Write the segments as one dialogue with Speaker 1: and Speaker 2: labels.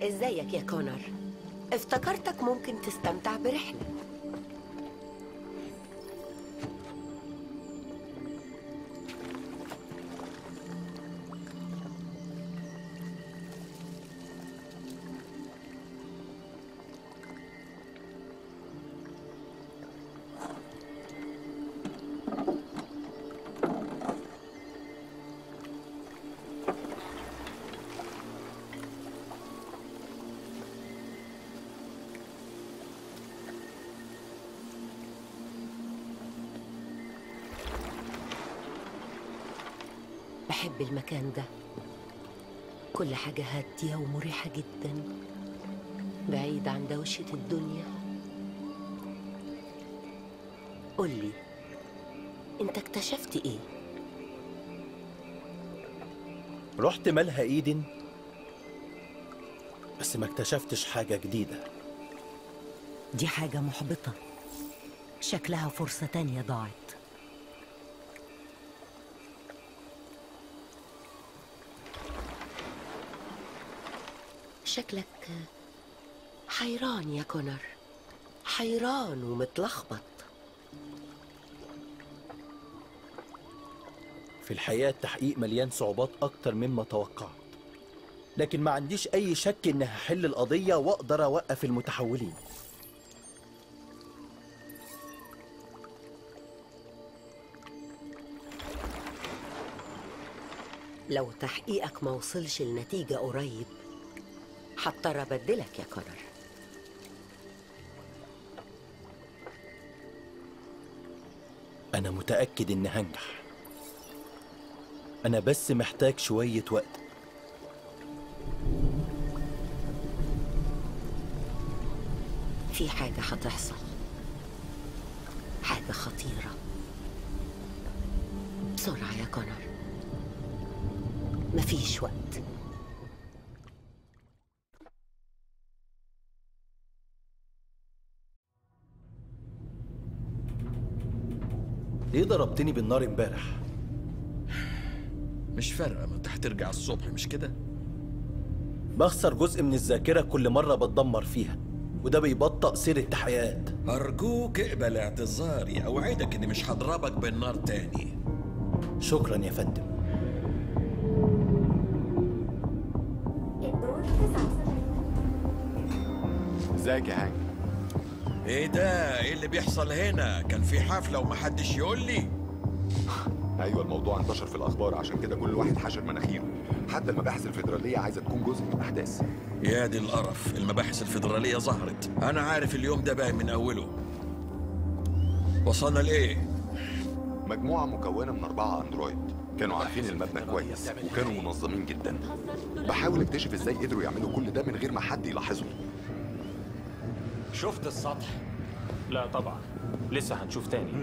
Speaker 1: ازيك يا كونر افتكرتك ممكن تستمتع برحلة بحب المكان ده كل حاجة هادية ومريحة جدا بعيد عن دوشة الدنيا قولي انت اكتشفت ايه؟
Speaker 2: رحت مالها ايدن بس ما اكتشفتش حاجة جديدة
Speaker 3: دي حاجة محبطة شكلها فرصة تانية ضاعت
Speaker 1: شكلك حيران يا كونر حيران ومتلخبط
Speaker 2: في الحقيقة التحقيق مليان صعوبات أكتر مما توقعت لكن ما عنديش أي شك إن هحل القضية وأقدر أوقف المتحولين
Speaker 1: لو تحقيقك ما وصلش لنتيجة قريب هضطر أبدلك يا كونر
Speaker 2: أنا متأكد إن هنجح أنا بس محتاج شوية وقت
Speaker 1: في حاجة هتحصل حاجة خطيرة بسرعة يا كونر مفيش وقت
Speaker 2: ليه ضربتني بالنار امبارح؟
Speaker 4: مش فارقة ما انت هترجع الصبح مش كده؟
Speaker 2: بخسر جزء من الذاكرة كل مرة بتدمر فيها وده بيبطئ سير التحقيقات
Speaker 4: أرجوك اقبل اعتذاري أوعدك إني مش هضربك بالنار تاني
Speaker 2: شكرا يا فندم
Speaker 5: ازيك يا هانك
Speaker 4: ايه ده؟ ايه اللي بيحصل هنا؟ كان في حفلة ومحدش يقول لي؟
Speaker 5: ايوه الموضوع انتشر في الاخبار عشان كده كل واحد حشر مناخيره حتى المباحث الفيدراليه عايزه تكون جزء من الاحداث
Speaker 4: يا دي القرف المباحث الفيدرالية ظهرت أنا عارف اليوم ده باين من أوله وصلنا لإيه؟
Speaker 5: مجموعه مكونه من اربعه اندرويد كانوا عارفين المبنى كويس وكانوا منظمين جدا بحاول اكتشف ازاي قدروا يعملوا كل ده من غير ما حد يلاحظهم
Speaker 6: شفت السطح؟ لا طبعا لسه هنشوف تاني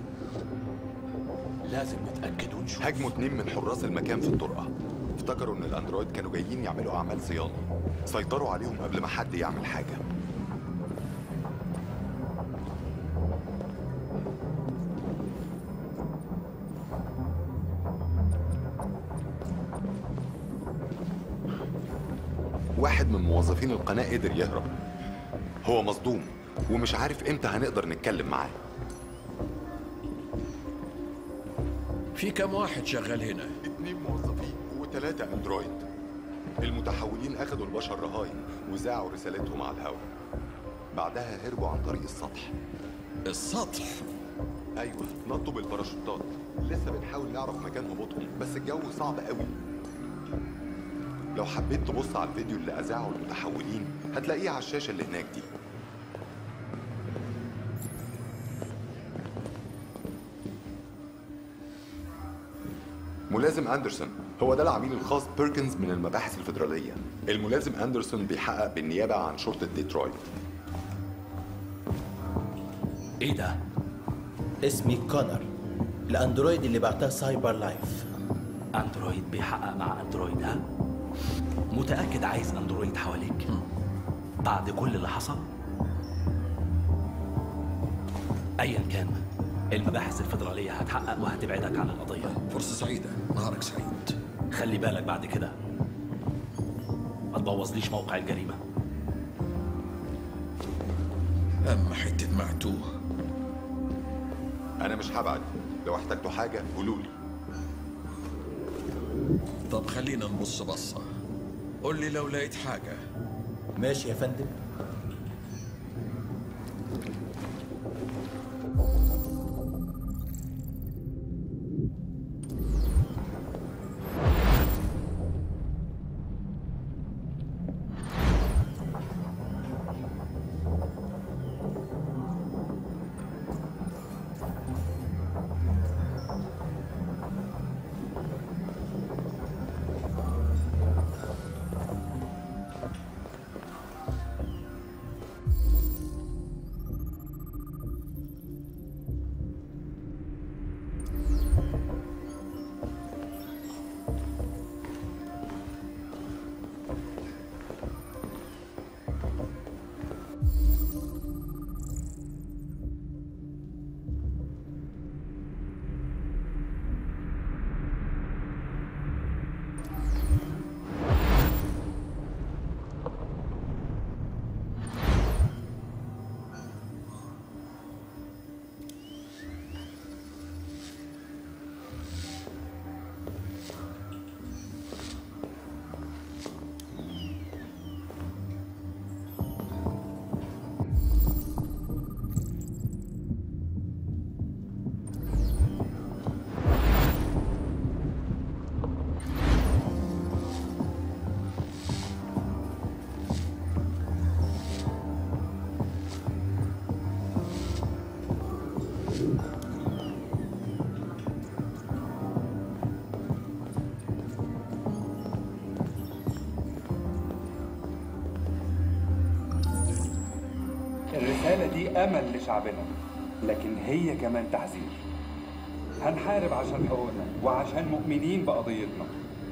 Speaker 7: لازم نتأكد ونشوف
Speaker 5: هاجموا اتنين من حراس المكان في الطرقه افتكروا ان الاندرويد كانوا جايين يعملوا اعمال صيانه سيطروا عليهم قبل ما حد يعمل حاجه واحد من موظفين القناة قدر يهرب هو مصدوم ومش عارف امتى هنقدر نتكلم معاه
Speaker 4: في كام واحد شغال هنا؟
Speaker 5: اتنين موظفين وتلاتة اندرويد المتحولين اخدوا البشر رهاين وذاعوا رسالتهم على الهواء بعدها هربوا عن طريق السطح
Speaker 4: السطح
Speaker 5: ايوه نطوا بالباراشوتات لسه بنحاول نعرف مكان هبوطهم بس الجو صعب قوي لو حبيت تبص على الفيديو اللي اذاعه المتحولين هتلاقيه على الشاشه اللي هناك دي ملازم اندرسون هو ده العميل الخاص بيركنز من المباحث الفيدراليه الملازم اندرسون بيحقق بالنيابه عن شرطه ديترويت
Speaker 7: ايه ده؟
Speaker 2: اسمي كونر الاندرويد اللي بعتها سايبر لايف
Speaker 7: اندرويد بيحقق مع اندرويد ها؟ متأكد عايز اندرويد حواليك؟ بعد كل اللي حصل؟ ايا كان المباحث الفيدرالية هتحقق وهتبعدك عن القضية
Speaker 4: فرصة سعيدة نهارك سعيد
Speaker 7: خلي بالك بعد كده ما تبوظليش موقع الجريمة
Speaker 4: أما حتة معتوه
Speaker 5: انا مش هبعد لو احتجتوا حاجه قولوا لي
Speaker 4: طب خلينا نبص بصة قول لي لو لقيت حاجة
Speaker 2: ماشي يا فندم
Speaker 8: الرسالة دي أمل لشعبنا لكن هي كمان تحذير هنحارب عشان حقوقنا وعشان مؤمنين بقضيتنا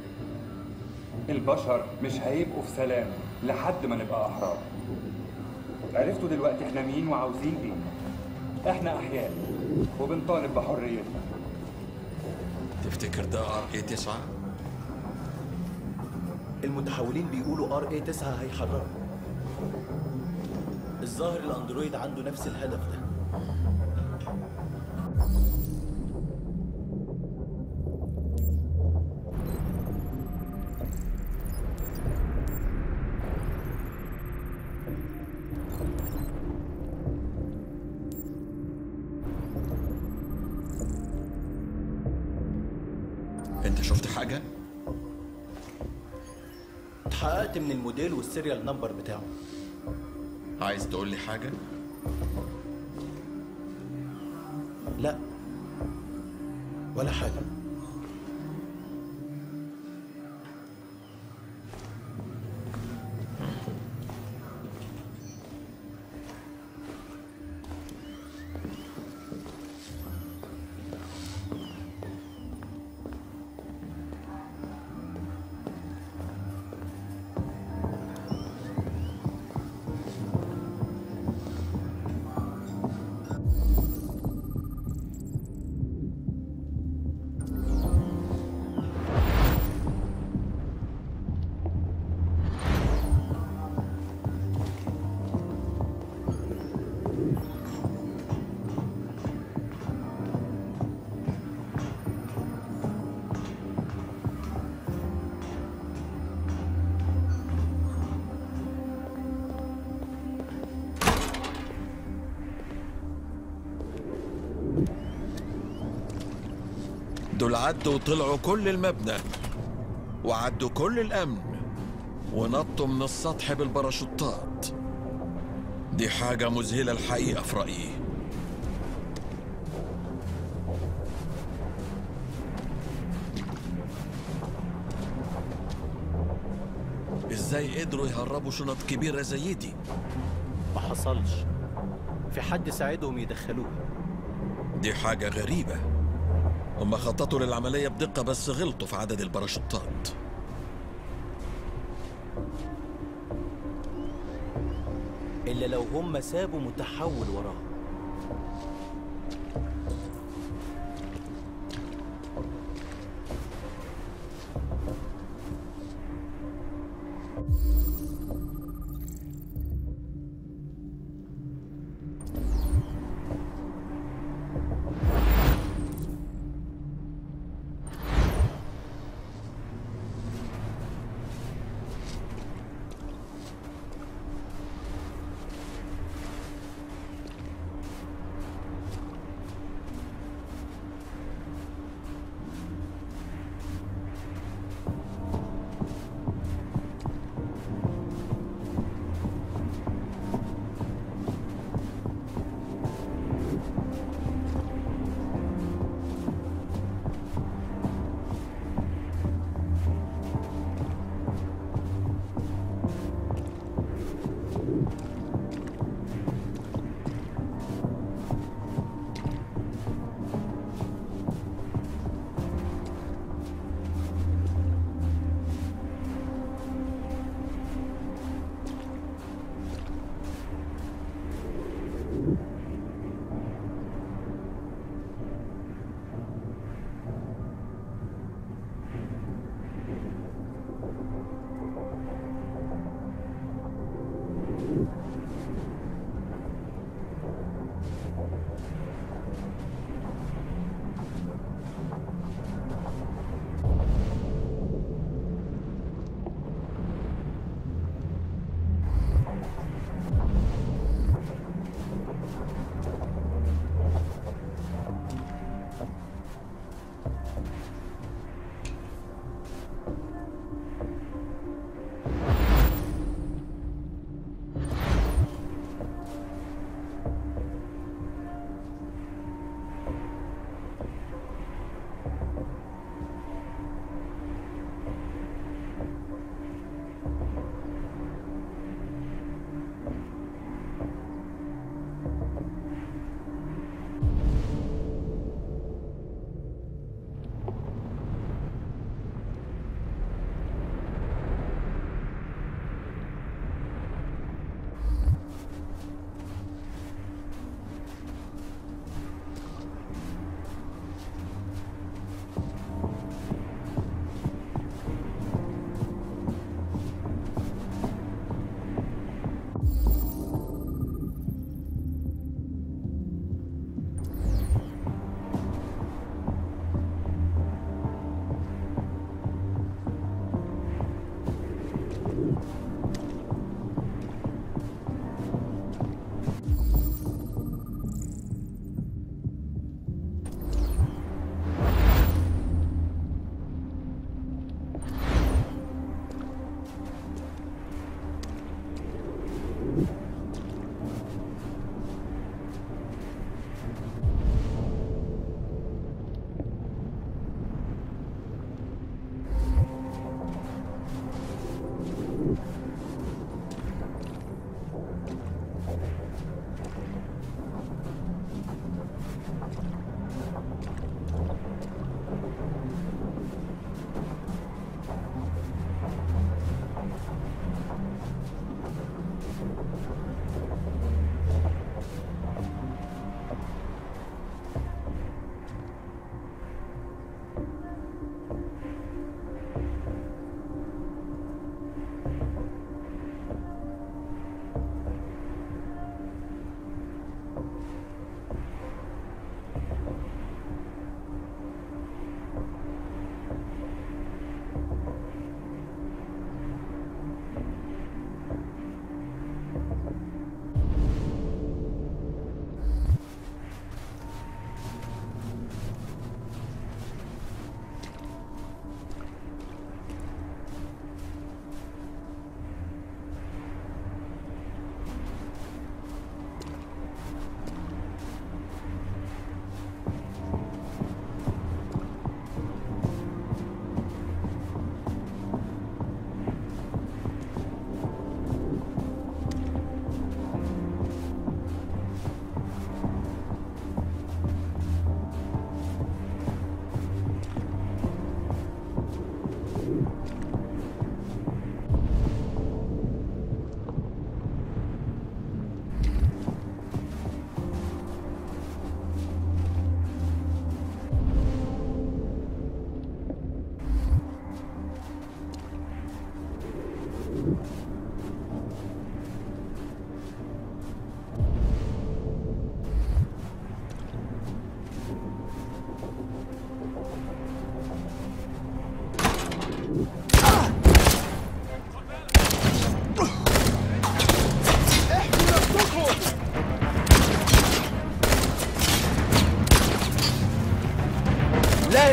Speaker 8: البشر مش هيبقوا في سلام لحد ما نبقى أحرار عرفتوا دلوقتي احنا مين وعاوزين ايه احنا أحياء وبنطالب بحريتنا
Speaker 4: تفتكر ده ار اي 9
Speaker 2: المتحولين بيقولوا ار اي 9 هيحرروا الظاهر الاندرويد عنده نفس الهدف ده
Speaker 4: انت شفت حاجة؟
Speaker 2: اتحققت من الموديل والسيريال نمبر بتاعه
Speaker 4: عايز تقول لي حاجة؟
Speaker 2: لا ولا حاجة
Speaker 4: دول عدوا وطلعوا كل المبنى وعدوا كل الأمن ونطوا من السطح بالباراشوتات دي حاجة مذهلة الحقيقة في رأيي ازاي قدروا يهربوا شنط كبيرة زي دي
Speaker 2: ما حصلش في حد ساعدهم يدخلوها
Speaker 4: دي حاجة غريبة هم خططوا للعملية بدقة بس غلطوا في عدد الباراشوتات
Speaker 2: إلا لو هم سابوا متحول وراهم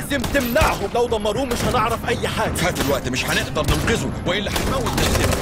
Speaker 2: لازم تمنعهم لو دمروه مش هنعرف اي حاجه
Speaker 4: فات الوقت مش هنقدر ننقذه والا هنموت نفسنا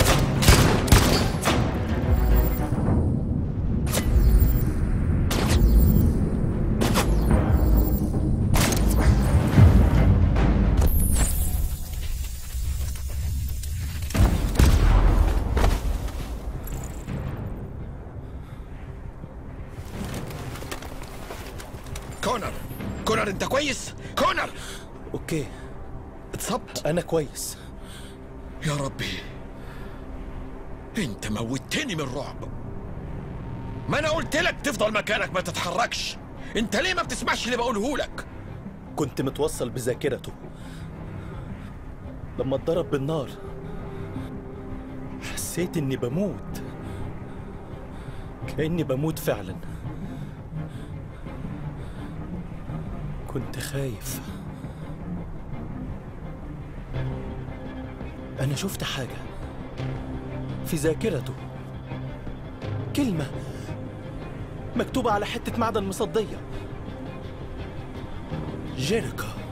Speaker 4: كونر كونر انت كويس كونر
Speaker 2: اوكي
Speaker 4: اتصبت
Speaker 2: انا كويس
Speaker 4: يا ربي انت موتني من الرعب ما انا قلت لك تفضل مكانك ما تتحركش انت ليه ما بتسمعش اللي بقوله لك
Speaker 2: كنت متوصل بذاكرته لما اتضرب بالنار حسيت اني بموت كاني بموت فعلا كنت خايف انا شفت حاجه في ذاكرته كلمه مكتوبه على حته معدن مصديه جيريكا